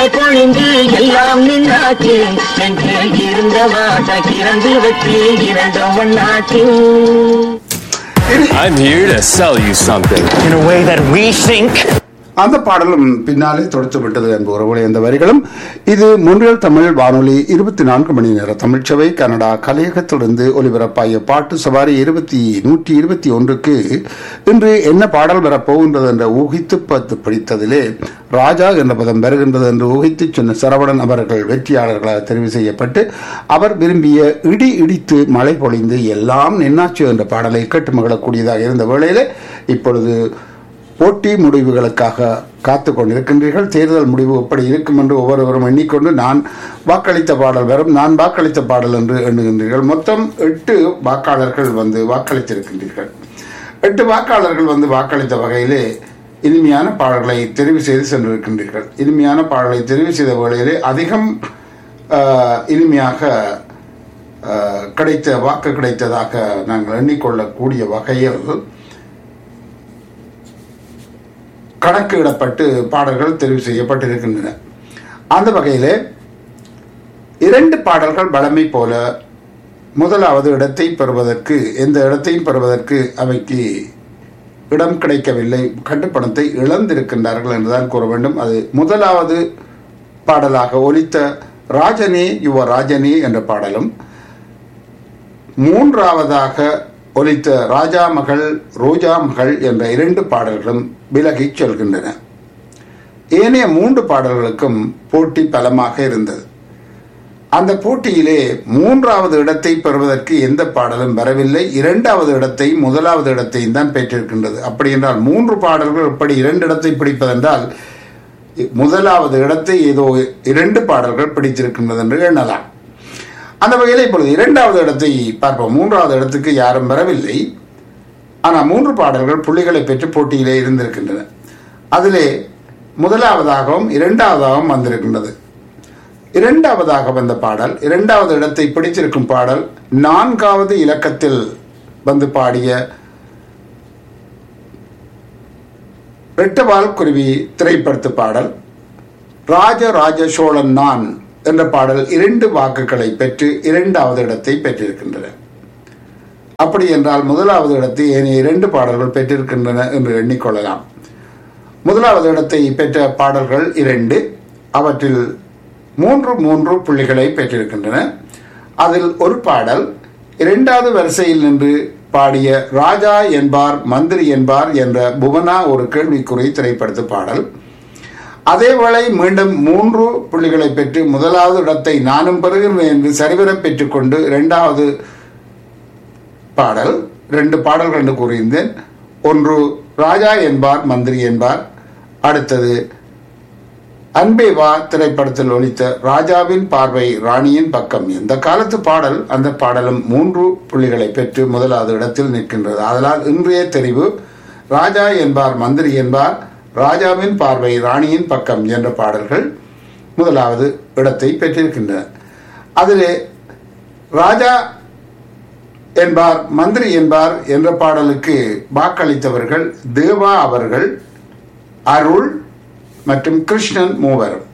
மழை பொழிந்து எல்லாம் நின்னாச்சு நெஞ்சில் இருந்த வாச கிறந்து வச்சு இரண்டும் ஒண்ணாச்சு I'm here to sell you something. in a way that we think. அந்த பாடலும் பின்னாலே தொடுத்து விட்டது என்பவர்களே இந்த வரிகளும் இது முன்றியல் தமிழ் வானொலி இருபத்தி நான்கு மணி நேர தமிழ்ச்சபை கனடா கலையகத்திலிருந்து ஒலிபரப்பாகிய பாட்டு சவாரி இருபத்தி நூற்றி இருபத்தி ஒன்றுக்கு இன்று என்ன பாடல் வரப்போகின்றது என்ற ஊகித்து பார்த்து பிடித்ததிலே ராஜா என்ற பதம் வருகின்றது என்று ஊகித்து சொன்ன சரவணன் அவர்கள் வெற்றியாளர்களாக தெரிவு செய்யப்பட்டு அவர் விரும்பிய இடி இடித்து மழை பொழிந்து எல்லாம் நின்னாச்சு என்ற பாடலை கேட்டு மகிழக்கூடியதாக இருந்த வேளையிலே இப்பொழுது போட்டி முடிவுகளுக்காக காத்து கொண்டிருக்கின்றீர்கள் தேர்தல் முடிவு எப்படி இருக்கும் என்று ஒவ்வொருவரும் எண்ணிக்கொண்டு நான் வாக்களித்த பாடல் வரும் நான் வாக்களித்த பாடல் என்று எண்ணுகின்றீர்கள் மொத்தம் எட்டு வாக்காளர்கள் வந்து வாக்களித்திருக்கின்றீர்கள் எட்டு வாக்காளர்கள் வந்து வாக்களித்த வகையிலே இனிமையான பாடல்களை தெரிவு செய்து சென்றிருக்கின்றீர்கள் இனிமையான பாடலை தெரிவு செய்த வேளையிலே அதிகம் ஆஹ், இனிமையாக ஆஹ், கிடைத்த வாக்கு கிடைத்ததாக நாங்கள் எண்ணிக்கொள்ளக்கூடிய வகையில் கணக்கிடப்பட்டு பாடல்கள் தெரிவு செய்யப்பட்டிருக்கின்றன அந்த வகையிலே இரண்டு பாடல்கள் பலமை போல முதலாவது இடத்தை பெறுவதற்கு எந்த இடத்தையும் பெறுவதற்கு அவைக்கு இடம் கிடைக்கவில்லை கட்டுப்பணத்தை இழந்திருக்கின்றார்கள் என்றுதான் கூற வேண்டும் அது முதலாவது பாடலாக ஒலித்த ராஜனே யுவ ராஜனே என்ற பாடலும் மூன்றாவதாக ஒலித்த ராஜா மகள் ரோஜா மகள் என்ற இரண்டு பாடல்களும் விலகிச் செல்கின்றன ஏனைய மூன்று பாடல்களுக்கும் போட்டி பலமாக இருந்தது அந்த போட்டியிலே மூன்றாவது இடத்தை பெறுவதற்கு எந்த பாடலும் வரவில்லை இரண்டாவது இடத்தை முதலாவது இடத்தையும் தான் பெற்றிருக்கின்றது அப்படி என்றால் மூன்று பாடல்கள் எப்படி இரண்டு இடத்தை பிடிப்பதென்றால் முதலாவது இடத்தை ஏதோ இரண்டு பாடல்கள் பிடித்திருக்கின்றது என்று எண்ணலாம் அந்த வகையில் இப்பொழுது இரண்டாவது இடத்தை பார்ப்போம் மூன்றாவது இடத்துக்கு யாரும் வரவில்லை ஆனால் மூன்று பாடல்கள் புள்ளிகளை பெற்று போட்டியிலே இருந்திருக்கின்றன அதிலே முதலாவதாகவும் இரண்டாவதாகவும் வந்திருக்கின்றது இரண்டாவதாக வந்த பாடல் இரண்டாவது இடத்தை பிடிச்சிருக்கும் பாடல் நான்காவது இலக்கத்தில் வந்து பாடிய ரெட்டவால் குருவி திரைப்படத்து பாடல் ராஜராஜ சோழன் நான் என்ற பாடல் இரண்டு வாக்குகளை பெற்று இரண்டாவது இடத்தை பெற்றிருக்கின்றன அப்படி என்றால் முதலாவது இடத்தை ஏனைய இரண்டு பாடல்கள் பெற்றிருக்கின்றன என்று எண்ணிக்கொள்ளலாம் முதலாவது இடத்தை பெற்ற பாடல்கள் இரண்டு அவற்றில் மூன்று மூன்று புள்ளிகளை பெற்றிருக்கின்றன அதில் ஒரு பாடல் இரண்டாவது வரிசையில் நின்று பாடிய ராஜா என்பார் மந்திரி என்பார் என்ற புவனா ஒரு கேள்விக்குறி திரைப்படத்து பாடல் அதேவேளை மீண்டும் மூன்று புள்ளிகளை பெற்று முதலாவது இடத்தை நானும் பெறுகிறேன் என்று சரிவர பெற்றுக்கொண்டு இரண்டாவது பாடல் ரெண்டு பாடல்கள் என்று கூறியிருந்தேன் ஒன்று ராஜா என்பார் மந்திரி என்பார் அடுத்தது அன்பே வா திரைப்படத்தில் ஒலித்த ராஜாவின் பார்வை ராணியின் பக்கம் இந்த காலத்து பாடல் அந்த பாடலும் மூன்று புள்ளிகளை பெற்று முதலாவது இடத்தில் நிற்கின்றது அதனால் இன்றைய தெரிவு ராஜா என்பார் மந்திரி என்பார் ராஜாவின் பார்வை ராணியின் பக்கம் என்ற பாடல்கள் முதலாவது இடத்தை பெற்றிருக்கின்றன அதிலே ராஜா என்பார் மந்திரி என்பார் என்ற பாடலுக்கு வாக்களித்தவர்கள் தேவா அவர்கள் அருள் மற்றும் கிருஷ்ணன் மூவரும்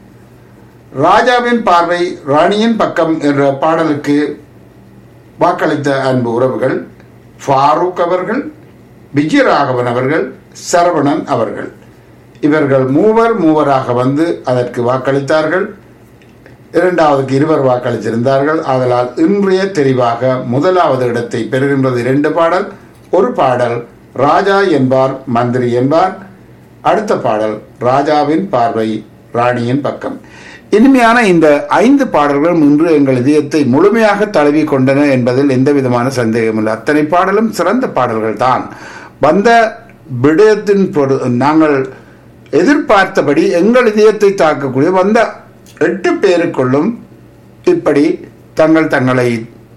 ராஜாவின் பார்வை ராணியின் பக்கம் என்ற பாடலுக்கு வாக்களித்த அன்பு உறவுகள் ஃபாரூக் அவர்கள் விஜயராகவன் அவர்கள் சரவணன் அவர்கள் இவர்கள் மூவர் மூவராக வந்து அதற்கு வாக்களித்தார்கள் இரண்டாவதுக்கு இருவர் வாக்களித்திருந்தார்கள் ஆதலால் இன்றைய தெரிவாக முதலாவது இடத்தை பெறுகின்றது இரண்டு பாடல் ஒரு பாடல் ராஜா என்பார் மந்திரி என்பார் அடுத்த பாடல் ராஜாவின் பார்வை ராணியின் பக்கம் இனிமையான இந்த ஐந்து பாடல்களும் இன்று எங்கள் இதயத்தை முழுமையாக தழுவி கொண்டன என்பதில் எந்த விதமான சந்தேகமில்லை அத்தனை பாடலும் சிறந்த பாடல்கள் தான் வந்த விடயத்தின் பொரு நாங்கள் எதிர்பார்த்தபடி எங்கள் இதயத்தை தாக்கக்கூடிய வந்த எட்டு பேருக்குள்ளும் இப்படி தங்கள் தங்களை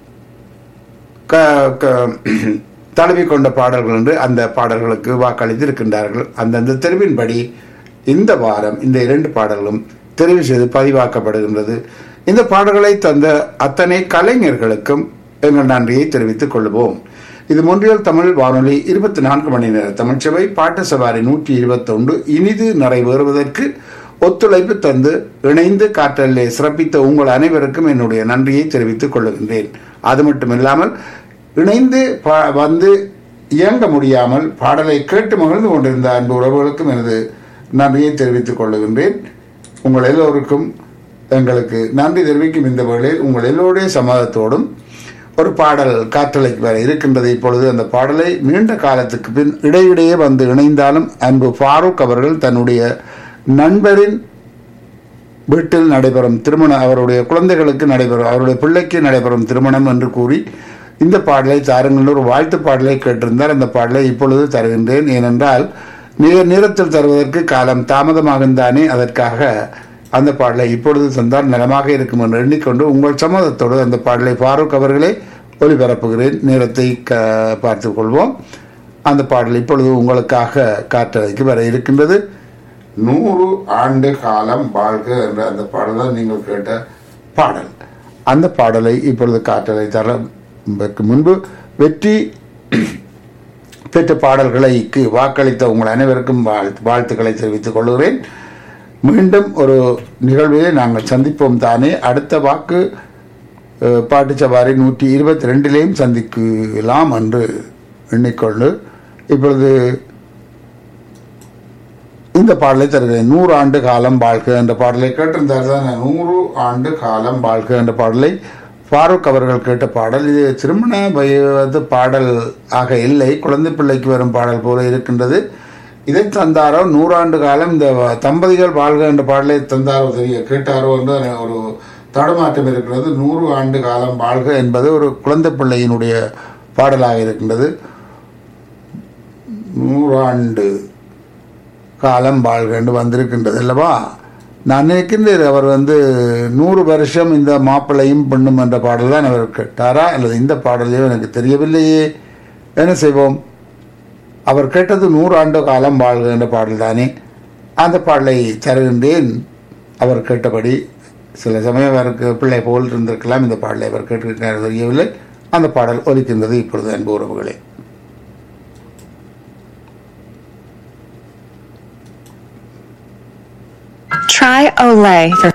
க- க- தழுவிக்கொண்ட பாடல்கள் என்று அந்த பாடல்களுக்கு வாக்களித்து இருக்கின்றார்கள் அந்தந்த தெரிவின்படி இந்த வாரம் இந்த இரண்டு பாடல்களும் தெரிவு செய்து பதிவாக்கப்படுகின்றது இந்த பாடல்களை தந்த அத்தனை கலைஞர்களுக்கும் எங்கள் நன்றியை தெரிவித்துக் கொள்வோம் இது மொன்றியல் தமிழ் வானொலி இருபத்தி நான்கு மணி நேர தமிழ்ச்சபை பாட்டு சவாரி நூற்றி இருபத்தொன்று இனிது நிறைவேறுவதற்கு ஒத்துழைப்பு தந்து இணைந்து காற்றலே சிறப்பித்த உங்கள் அனைவருக்கும் என்னுடைய நன்றியை தெரிவித்துக் கொள்ளுகின்றேன் அது மட்டுமில்லாமல் இணைந்து பா- வந்து இயங்க முடியாமல் பாடலை கேட்டு மகிழ்ந்து கொண்டிருந்த அன்பு உறவுகளுக்கும் எனது நன்றியை தெரிவித்துக் கொள்ளுகின்றேன் உங்கள் எல்லோருக்கும் எங்களுக்கு நன்றி தெரிவிக்கும் இந்த வேளையில் உங்கள் எல்லோருடைய சம்மதத்தோடும் ஒரு பாடல் காற்றலைக்கு வர இருக்கின்றது இப்பொழுது அந்த பாடலை நீண்ட காலத்துக்கு பின் இடையிடையே வந்து இணைந்தாலும் அன்பு ஃபாரூக் அவர்கள் தன்னுடைய நண்பரின் வீட்டில் நடைபெறும் திருமணம் அவருடைய குழந்தைகளுக்கு நடைபெறும் அவருடைய பிள்ளைக்கு நடைபெறும் திருமணம் என்று கூறி இந்த பாடலை தாருங்கள் ஒரு வாழ்த்து பாடலை கேட்டிருந்தார் அந்த பாடலை இப்பொழுது தருகின்றேன் ஏனென்றால் மிக நேரத்தில் தருவதற்கு காலம் தாமதமாகும் தானே அதற்காக அந்த பாடலை இப்பொழுது தந்தால் நலமாக இருக்கும் என்று எண்ணிக்கொண்டு உங்கள் சம்மதத்தோடு அந்த பாடலை ஃபாரூக் அவர்களே ஒளிபரப்புகிறேன் நேரத்தை க பார்த்துக் கொள்வோம் அந்த பாடல் இப்பொழுது உங்களுக்காக காற்றலைக்கு வர இருக்கின்றது நூறு ஆண்டு காலம் வாழ்க என்ற அந்த பாடல் தான் நீங்கள் கேட்ட பாடல் அந்த பாடலை இப்பொழுது காற்றலை தரக்கு முன்பு வெற்றி பெற்ற பாடல்களுக்கு வாக்களித்த உங்கள் அனைவருக்கும் வாழ்த்து வாழ்த்துக்களை தெரிவித்துக் கொள்கிறேன் மீண்டும் ஒரு நிகழ்விலே நாங்கள் சந்திப்போம் தானே அடுத்த வாக்கு அஹ், பாட்டுச் சவாரி நூற்றி இருபத்தி ரெண்டிலேயும் சந்திக்கலாம் என்று எண்ணிக்கொண்டு இப்பொழுது இந்த பாடலை தருகிறேன் நூறு ஆண்டு காலம் வாழ்க என்ற பாடலை கேட்டிருந்தார் தான் நூறு ஆண்டு காலம் வாழ்க என்ற பாடலை ஃபாரூக் அவர்கள் கேட்ட பாடல் இது திருமண வயது பாடல் ஆக இல்லை குழந்தை பிள்ளைக்கு வரும் பாடல் போல இருக்கின்றது இதை தந்தாரோ நூறாண்டு காலம் இந்த தம்பதிகள் வாழ்க என்ற பாடலை தந்தாரோ தெரிய கேட்டாரோ என்று ஒரு தடுமாற்றம் இருக்கிறது நூறு ஆண்டு காலம் வாழ்க என்பது ஒரு குழந்தை பிள்ளையினுடைய பாடலாக இருக்கின்றது நூறாண்டு காலம் வாழ்க என்று வந்திருக்கின்றது அல்லவா நான் நினைக்கின்றேன் அவர் வந்து நூறு வருஷம் இந்த மாப்பிள்ளையும் பெண்ணும் என்ற பாடல் தான் அவர் கேட்டாரா அல்லது இந்த பாடலையோ எனக்கு தெரியவில்லையே என்ன செய்வோம் அவர் கேட்டது நூறு ஆண்டு காலம் வாழ்க என்ற பாடல் தானே அந்த பாடலை தருகின்றேன் அவர் கேட்டபடி சில சமயம் அவருக்கு பிள்ளை போல் இருந்திருக்கலாம் இந்த பாடலை அவர் கேட்டிருக்கிறார் தெரியவில்லை அந்த பாடல் ஒலிக்கின்றது இப்பொழுது அன்பு உறவுகளே Try Olay for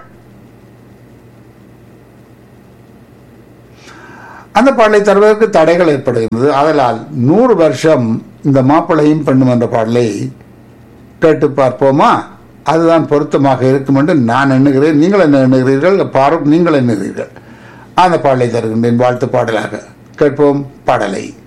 அந்த பாடலை தருவதற்கு தடைகள் ஏற்படுகின்றது அதனால் நூறு வருஷம் இந்த மாப்பிள்ளையும் பெண்ணும் என்ற பாடலை கேட்டு பார்ப்போமா அதுதான் பொருத்தமாக இருக்கும் என்று நான் எண்ணுகிறேன் நீங்கள் என்ன எண்ணுகிறீர்கள் பாரு நீங்கள் எண்ணுகிறீர்கள் அந்த பாடலை தருகின்றேன் வாழ்த்து பாடலாக கேட்போம் பாடலை